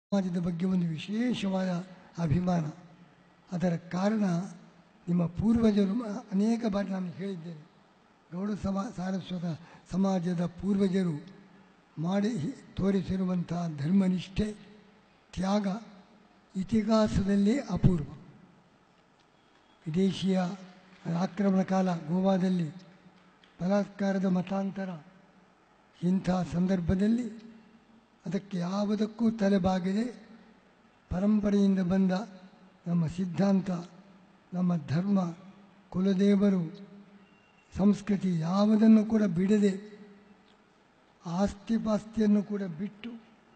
ಸಮಾಜದ ಬಗ್ಗೆ ಒಂದು ವಿಶೇಷವಾದ ಅಭಿಮಾನ ಅದರ ಕಾರಣ ನಿಮ್ಮ ಪೂರ್ವಜರು ಮ- ಅನೇಕ ಬಾರಿ ನಾನು ಹೇಳಿದ್ದೇನೆ ಗೌಡ ಸಮಾ ಸಾರಸ್ವತ ಸಮಾಜದ ಪೂರ್ವಜರು ಮಾಡಿ ಹಿ- ತೋರಿಸಿರುವಂಥ ಧರ್ಮನಿಷ್ಠೆ ತ್ಯಾಗ ಇತಿಹಾಸದಲ್ಲೇ ಅಪೂರ್ವ ವಿದೇಶಿಯ ಆಕ್ರಮಣ ಕಾಲ ಗೋವಾದಲ್ಲಿ ಬಲಾತ್ಕಾರದ ಮತಾಂತರ ಇಂಥ ಸಂದರ್ಭದಲ್ಲಿ ಅದಕ್ಕೆ ಯಾವುದಕ್ಕೂ ತಲೆಬಾಗದೆ ಪರಂಪರೆಯಿಂದ ಬಂದ ನಮ್ಮ ಸಿದ್ಧಾಂತ ನಮ್ಮ ಧರ್ಮ ಕುಲದೇವರು ಸಂಸ್ಕೃತಿ ಯಾವುದನ್ನು ಕೂಡ ಬಿಡದೆ ಆಸ್ತಿಪಾಸ್ತಿಯನ್ನು ಕೂಡ ಬಿಟ್ಟು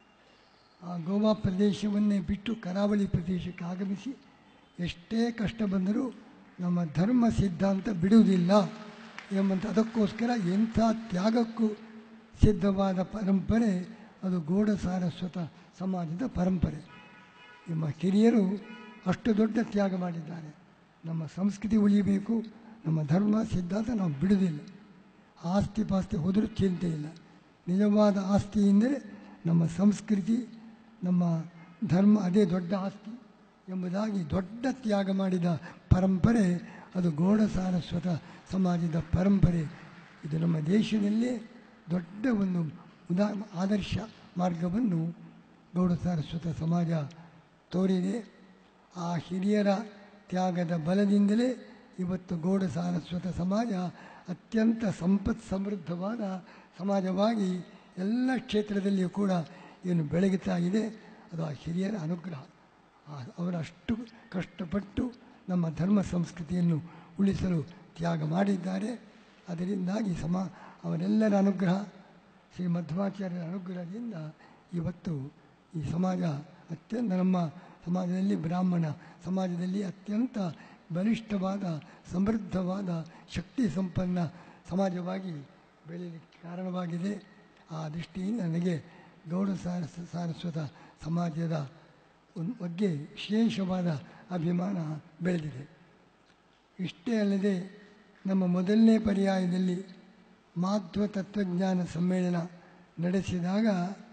ಆ ಗೋವಾ ಪ್ರದೇಶವನ್ನೇ ಬಿಟ್ಟು ಕರಾವಳಿ ಪ್ರದೇಶಕ್ಕೆ ಆಗಮಿಸಿ ಎಷ್ಟೇ ಕಷ್ಟ ಬಂದರೂ ನಮ್ಮ ಧರ್ಮ ಸಿದ್ಧಾಂತ ಬಿಡುವುದಿಲ್ಲ ಎಂಬಂಥ ಅದಕ್ಕೋಸ್ಕರ ಎಂಥ ತ್ಯಾಗಕ್ಕೂ ಸಿದ್ಧವಾದ ಪರಂಪರೆ ಅದು ಗೌಡ ಸಾರಸ್ವತ ಸಮಾಜದ ಪರಂಪರೆ ನಿಮ್ಮ ಹಿರಿಯರು ಅಷ್ಟು ದೊಡ್ಡ ತ್ಯಾಗ ಮಾಡಿದ್ದಾರೆ ನಮ್ಮ ಸಂಸ್ಕೃತಿ ಉಳಿಯಬೇಕು ನಮ್ಮ ಧರ್ಮ ಸಿದ್ಧಾಂತ ನಾವು ಬಿಡುವುದಿಲ್ಲ ಆಸ್ತಿ ಪಾಸ್ತಿ ಹೋದರೂ ಚಿಂತೆ ಇಲ್ಲ ನಿಜವಾದ ಆಸ್ತಿ ಎಂದರೆ ನಮ್ಮ ಸಂಸ್ಕೃತಿ ನಮ್ಮ ಧರ್ಮ ಅದೇ ದೊಡ್ಡ ಆಸ್ತಿ ಎಂಬುದಾಗಿ ದೊಡ್ಡ ತ್ಯಾಗ ಮಾಡಿದ ಪರಂಪರೆ ಅದು ಗೌಡ ಸಾರಸ್ವತ ಸಮಾಜದ ಪರಂಪರೆ ಇದು ನಮ್ಮ ದೇಶದಲ್ಲೇ ದೊಡ್ಡ ಒಂದು ಉದಾ ಆದರ್ಶ ಮಾರ್ಗವನ್ನು ಗೌಡ ಸಾರಸ್ವತ ಸಮಾಜ ತೋರಿದೆ ಆ ಹಿರಿಯರ ತ್ಯಾಗದ ಬಲದಿಂದಲೇ ಇವತ್ತು ಗೌಡ ಸಾರಸ್ವತ ಸಮಾಜ ಅತ್ಯಂತ ಸಂಪತ್ ಸಮೃದ್ಧವಾದ ಸಮಾಜವಾಗಿ ಎಲ್ಲ ಕ್ಷೇತ್ರದಲ್ಲಿಯೂ ಕೂಡ ಏನು ಬೆಳಗುತ್ತಾ ಇದೆ ಅದು ಆ ಹಿರಿಯರ ಅನುಗ್ರಹ ಆ- ಅವರಷ್ಟು ಕಷ್ಟಪಟ್ಟು ನಮ್ಮ ಧರ್ಮ ಸಂಸ್ಕೃತಿಯನ್ನು ಉಳಿಸಲು ತ್ಯಾಗ ಮಾಡಿದ್ದಾರೆ ಅದರಿಂದಾಗಿ ಸಮ ಅವರೆಲ್ಲರ ಅನುಗ್ರಹ ಶ್ರೀ ಮಧ್ವಾಚಾರ್ಯರ ಅನುಗ್ರಹದಿಂದ ಇವತ್ತು ಈ ಸಮಾಜ ಅತ್ಯಂತ ನಮ್ಮ ಸಮಾಜದಲ್ಲಿ ಬ್ರಾಹ್ಮಣ ಸಮಾಜದಲ್ಲಿ ಅತ್ಯಂತ ಬಲಿಷ್ಠವಾದ ಸಮೃದ್ಧವಾದ ಶಕ್ತಿ ಸಂಪನ್ನ ಸಮಾಜವಾಗಿ ಬೆಳೆಯಲಿಕ್ಕೆ ಕಾರಣವಾಗಿದೆ ಆ ದೃಷ್ಟಿಯಿಂದ ನನಗೆ ಗೌಡ ಸಾರಸ್ ಸಾರಸ್ವತ ಸಮಾಜದ ಒಂದು ಬಗ್ಗೆ ವಿಶೇಷವಾದ ಅಭಿಮಾನ ಬೆಳೆದಿದೆ ಇಷ್ಟೇ ಅಲ್ಲದೆ ನಮ್ಮ ಮೊದಲನೇ ಪರ್ಯಾಯದಲ್ಲಿ ಮಾಧ್ವ ತತ್ವಜ್ಞಾನ ಸಮ್ಮೇಳನ ನಡೆಸಿದಾಗ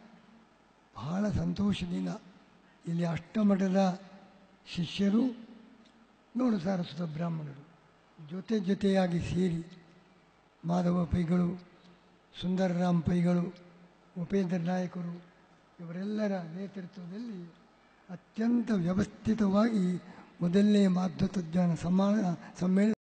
ಬಹಳ ಸಂತೋಷದಿಂದ ಇಲ್ಲಿ ಅಷ್ಟಮಠದ ಶಿಷ್ಯರು ನೋಡು ಸಾರಸ್ವತ ಬ್ರಾಹ್ಮಣರು ಜೊತೆ ಜೊತೆಯಾಗಿ ಸೇರಿ ಮಾಧವ ಪೈಗಳು ಸುಂದರರಾಮ್ ಪೈಗಳು ಉಪೇಂದ್ರ ನಾಯಕರು ಇವರೆಲ್ಲರ ನೇತೃತ್ವದಲ್ಲಿ ಅತ್ಯಂತ ವ್ಯವಸ್ಥಿತವಾಗಿ ಮೊದಲನೇ ಮಾಧ್ವ ತಜ್ಞಾನ ಸಮ್ಮಾನ ಸಮ್ಮೇಳನ